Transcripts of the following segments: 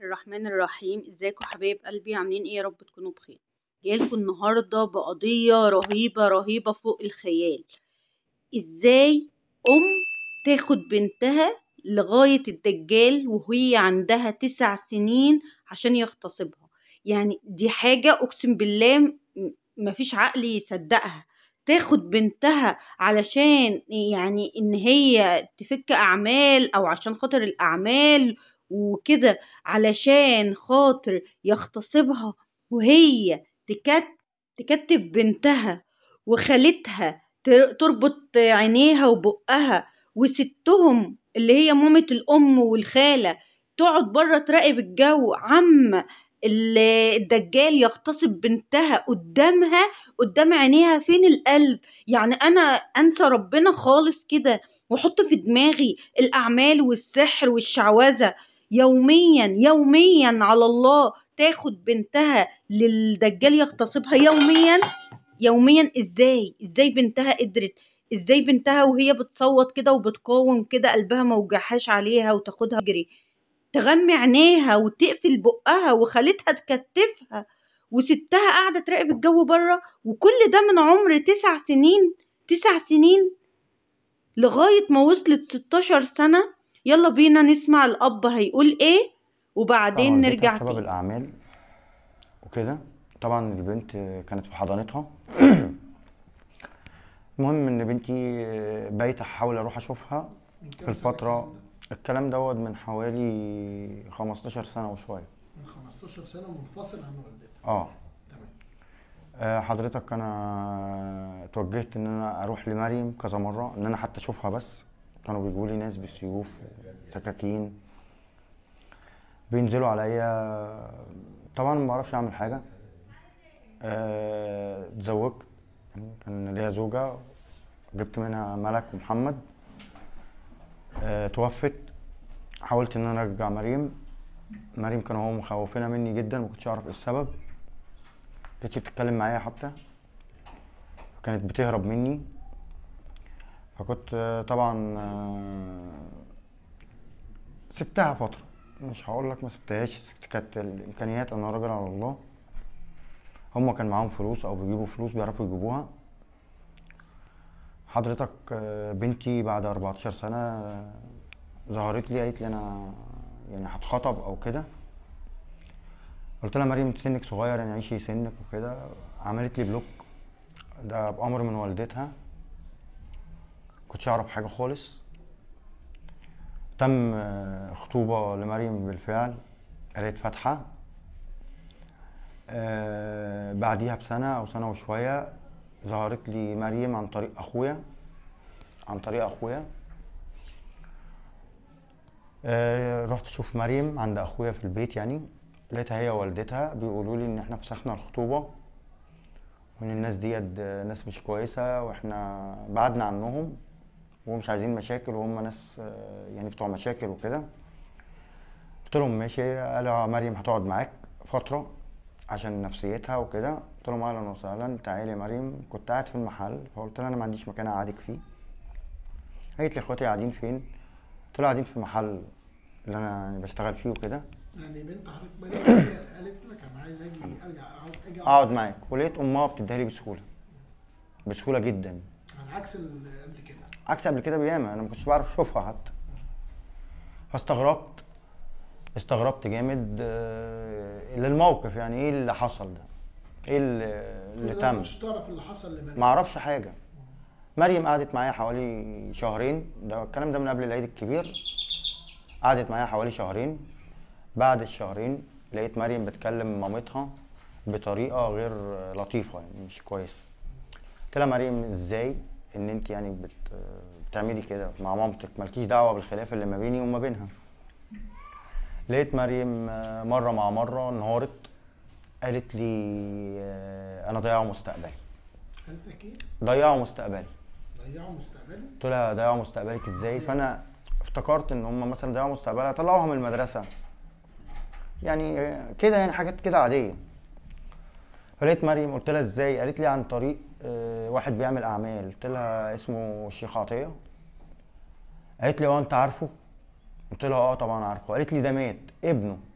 الرحمن الرحيم ازيكم حبايب قلبي عاملين ايه يا رب تكونوا بخير جايلكم النهارده بقضيه رهيبه رهيبه فوق الخيال ازاي ام تاخد بنتها لغايه الدجال وهي عندها تسع سنين عشان يغتصبها يعني دي حاجه اقسم بالله م- مفيش عقل يصدقها تاخد بنتها علشان يعني ان هي تفك اعمال او عشان خاطر الاعمال وكده علشان خاطر يغتصبها وهي تكت تكتب بنتها وخالتها تر- تربط عينيها وبقها وستهم اللي هي مامة الأم والخالة تقعد بره تراقب الجو عم ال- الدجال يغتصب بنتها قدامها قدام عينيها فين القلب يعني أنا أنسى ربنا خالص كده وأحط في دماغي الأعمال والسحر والشعوذة يوميا يوميا على الله تاخد بنتها للدجال يغتصبها يوميا يوميا ازاي ازاي بنتها قدرت ازاي بنتها وهي بتصوت كده وبتقاوم كده قلبها ما وجعهاش عليها وتاخدها جري تغمي عينيها وتقفل بقها وخالتها تكتفها وستها قاعدة تراقب الجو بره وكل ده من عمر تسع سنين تسع سنين لغاية ما وصلت 16 سنة يلا بينا نسمع الأب هيقول إيه وبعدين طبعا نرجع بسبب تاني الأعمال وكده طبعا البنت كانت في حضانتها المهم إن بنتي بقيت أحاول أروح أشوفها من في كام سنة الفترة الكلام الكلام ده؟ دوت من حوالي 15 سنة وشوية من 15 سنة منفصل عن والدتها اه تمام آه، حضرتك انا اتوجهت ان انا اروح لمريم كذا مره ان انا حتى اشوفها بس كانوا بيجوا لي ناس بالسيوف سكاكين بينزلوا عليا طبعا ما بعرفش اعمل حاجه آه، اتزوجت يعني كان ليا زوجه جبت منها ملك ومحمد آه، توفت حاولت ان انا ارجع مريم مريم كانوا هو مخوفينها مني جدا ما كنتش اعرف ايه السبب كانتش بتتكلم معايا حتى كانت بتهرب مني فكنت آه، طبعا آه، سبتها فترة مش هقول لك ما سبتهاش كانت الامكانيات انا راجل على الله هما كان معاهم فلوس او بيجيبوا فلوس بيعرفوا يجيبوها حضرتك آه، بنتي بعد 14 سنة آه، ظهرت لي قالت لي انا يعني هتخطب او كده قلت لها مريم انت سنك صغير يعني عيشي سنك وكده عملت لي بلوك ده بأمر من والدتها كنتش اعرف حاجة خالص تم آه، خطوبة لمريم بالفعل قريت فاتحة آه، بعديها بسنة أو سنة وشوية ظهرت لي مريم عن طريق أخويا عن طريق أخويا آه، رحت اشوف مريم عند اخويا في البيت يعني لقيتها هي ووالدتها بيقولوا لي ان احنا فسخنا الخطوبه وان الناس ديت ناس مش كويسه واحنا بعدنا عنهم ومش عايزين مشاكل وهم ناس آه، يعني بتوع مشاكل وكده قلت لهم ماشي قالوا يا مريم هتقعد معاك فتره عشان نفسيتها وكده قلت لهم اهلا وسهلا تعالي يا مريم كنت قاعد في المحل فقلت لها انا ما عنديش مكان اقعدك فيه قالت لي اخواتي قاعدين فين قلت لها قاعدين في المحل اللي انا يعني بشتغل فيه وكده يعني بنت حضرتك مريم هي قالت لك انا عايز اجي ارجع اقعد اجي اقعد معاك ولقيت امها بتديها لي بسهوله بسهوله جدا على عكس اللي قبل كده عكس قبل كده بياما انا ما كنتش بعرف اشوفها حتى فاستغربت استغربت جامد آه، للموقف يعني ايه اللي حصل ده ايه اللي, اللي كل ده ما تم كنتش تعرف اللي حصل لمريم ما اعرفش حاجه مريم قعدت معايا حوالي شهرين ده الكلام ده من قبل العيد الكبير قعدت معايا حوالي شهرين بعد الشهرين لقيت مريم بتكلم مامتها بطريقه غير لطيفه يعني مش كويسه قلت لها مريم ازاي ان انت يعني بت بتعملي كده مع مامتك مالكيش دعوه بالخلاف اللي ما بيني وما بينها لقيت مريم آه، مره مع مره انهارت قالت لي آه، انا ضيعوا مستقبلي قالت لك ايه؟ ضيعوا مستقبلي ضيعوا مستقبلي قلت لها ضيعوا مستقبلك ازاي فانا افتكرت ان هم مثلا ضيعوا مستقبلها طلعوها من المدرسه يعني آه، كده يعني حاجات كده عاديه فلقيت مريم قلت لها ازاي قالت لي عن طريق آه، واحد بيعمل اعمال قلت لها اسمه الشيخ عطيه قالت لي هو انت عارفه قلت لها اه طبعا عارفه قالت لي ده مات ابنه قلت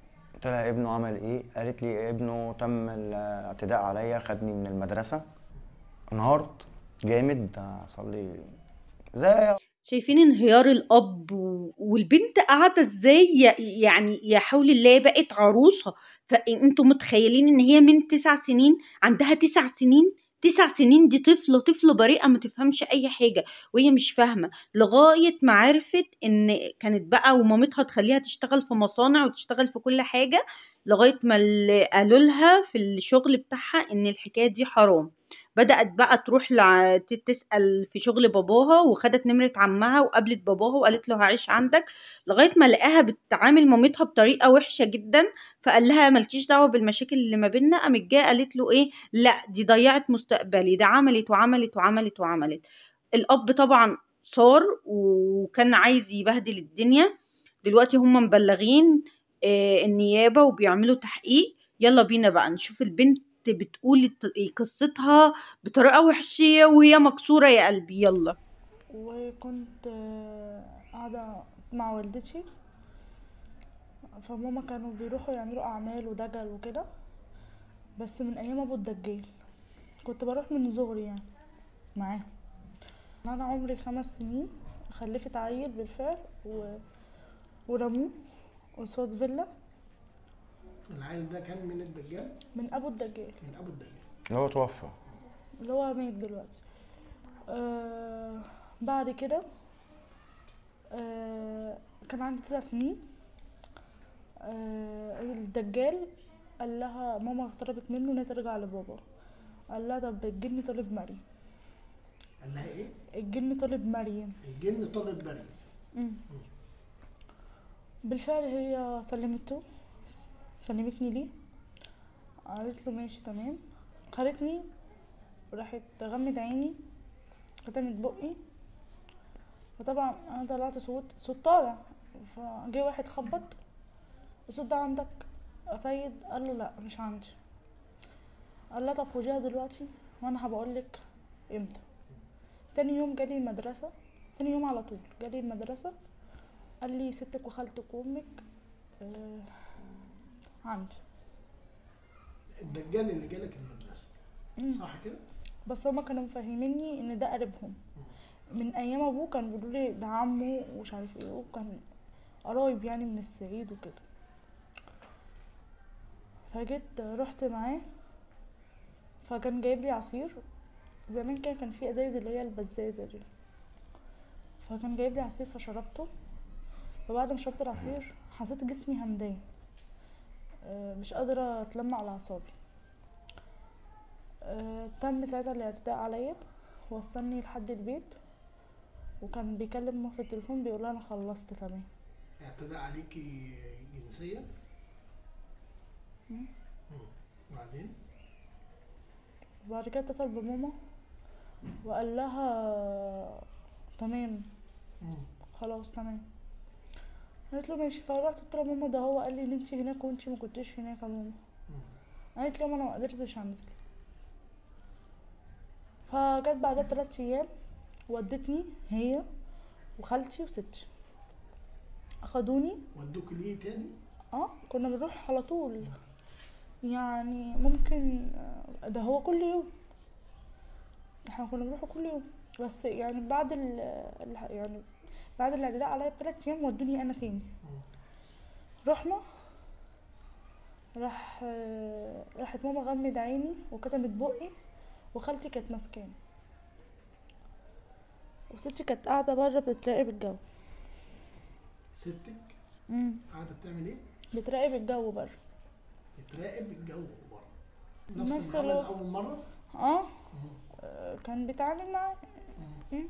قلت لها ابنه عمل ايه قالت لي ابنه تم الاعتداء عليا خدني من المدرسه انهارت جامد حصل لي زي شايفين انهيار الاب و- والبنت قاعده ازاي ي- يعني يا حول الله بقت عروسه فانتوا متخيلين ان هي من تسع سنين عندها تسع سنين تسع سنين دي طفله طفله بريئه ما تفهمش اي حاجه وهي مش فاهمه لغايه ما عرفت ان كانت بقى ومامتها تخليها تشتغل في مصانع وتشتغل في كل حاجه لغايه ما اللي قالوا لها في الشغل بتاعها ان الحكايه دي حرام بدأت بقى تروح لع... ت- تسأل في شغل باباها وخدت نمرة عمها وقابلت باباها وقالت له هعيش عندك لغاية ما لقاها بتعامل مامتها بطريقة وحشة جدا فقال لها مالكيش دعوة بالمشاكل اللي ما بينا قامت جايه قالت له ايه لا دي ضيعت مستقبلي ده عملت وعملت وعملت وعملت الأب طبعا صار وكان عايز يبهدل الدنيا دلوقتي هم مبلغين آه، النيابة وبيعملوا تحقيق يلا بينا بقى نشوف البنت بتقول الت- قصتها بطريقة وحشية وهي مكسورة يا قلبي يلا وكنت آه، قاعدة مع والدتي فماما كانوا بيروحوا يعملوا أعمال ودجل وكده بس من أيام أبو الدجال كنت بروح من صغري يعني معاهم أنا عمري خمس سنين خلفت عيل بالفعل و... ورموه قصاد فيلا العيل ده كان من الدجال من أبو الدجال من ابو الدجال اللي هو توفى اللي هو ميت دلوقتي آه بعد كده آه كان عندي تسع سنين آه الدجال قال لها ماما طلبت منه انها ترجع لبابا قال لها طب الجن طالب مريم قال لها ايه؟ الجن طالب مريم الجن طالب مريم مم. بالفعل هي سلمته سلمتني ليه قالت له ماشي تمام خدتني راحت غمت عيني كتمت بقي فطبعا انا طلعت صوت صوت طالع فجه واحد خبط الصوت ده عندك يا سيد قال له لا مش عندي قال لها طب خديها دلوقتي وانا هبقولك امتى تاني يوم جالي المدرسة تاني يوم على طول جالي المدرسة قال لي ستك وخالتك وامك آه عندي الدجال اللي جالك المدرسه مم. صح كده؟ بس هما كانوا مفهميني ان ده قريبهم من ايام ابوه كانوا بيقولوا لي ده عمه ومش عارف ايه وكان قرايب يعني من الصعيد وكده فجيت رحت معاه فكان جايب لي عصير زمان كان كان في ازايز اللي هي البزازه دي فكان جايب لي عصير فشربته فبعد ما شربت العصير حسيت جسمي همدان آه، مش قادرة اتلم على اعصابي آه، تم ساعتها الاعتداء عليا وصلني لحد البيت وكان بيكلم ماما في التليفون بيقول لها انا خلصت تمام اعتداء عليكي جنسيا مم. مم. وبعدين وبعد كده اتصل بماما وقال لها تمام مم. خلاص تمام قالت له ماشي فرحت قلت لها ماما ده هو قال لي ان انت هناك وانت ما كنتش هناك يا ماما مم. قالت لي انا ما قدرتش انزل فجت بعدها بثلاث ايام ودتني هي وخالتي وستي اخدوني ودوك ليه تاني؟ اه كنا بنروح على طول يعني ممكن آه، ده هو كل يوم احنا كنا بنروح كل يوم بس يعني بعد ال ال- يعني بعد الاعتداء عليا بثلاث ايام ودوني انا تاني مم. رحنا راح آه، راحت ماما غمد عيني وكتمت بقي وخالتي كانت ماسكاني وستي كانت قاعده بره بتراقب الجو ستك امم قاعده بتعمل ايه؟ بتراقب الجو بره بتراقب الجو بره نفس نفس المعامله الوقت. اول مره؟ اه مم. آه، كان بيتعامل معايا مم.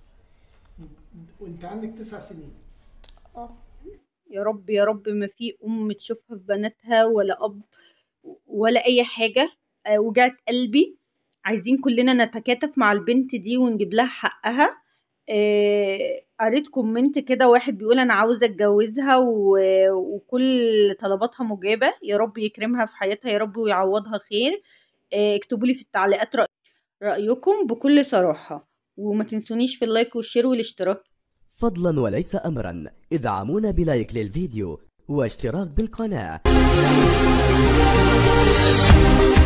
وانت عندك تسع سنين اه يا رب يا رب ما في ام تشوفها في بناتها ولا اب ولا اي حاجه آه، وجعت قلبي عايزين كلنا نتكاتف مع البنت دي ونجيب لها حقها آه، قريت كومنت كده واحد بيقول انا عاوزه اتجوزها و- وكل طلباتها مجابه يا رب يكرمها في حياتها يا رب ويعوضها خير آه، اكتبوا لي في التعليقات رأي رأيكم بكل صراحه وما تنسونيش في اللايك والشير والاشتراك فضلا وليس أمرا ادعمونا بلايك للفيديو واشتراك بالقناة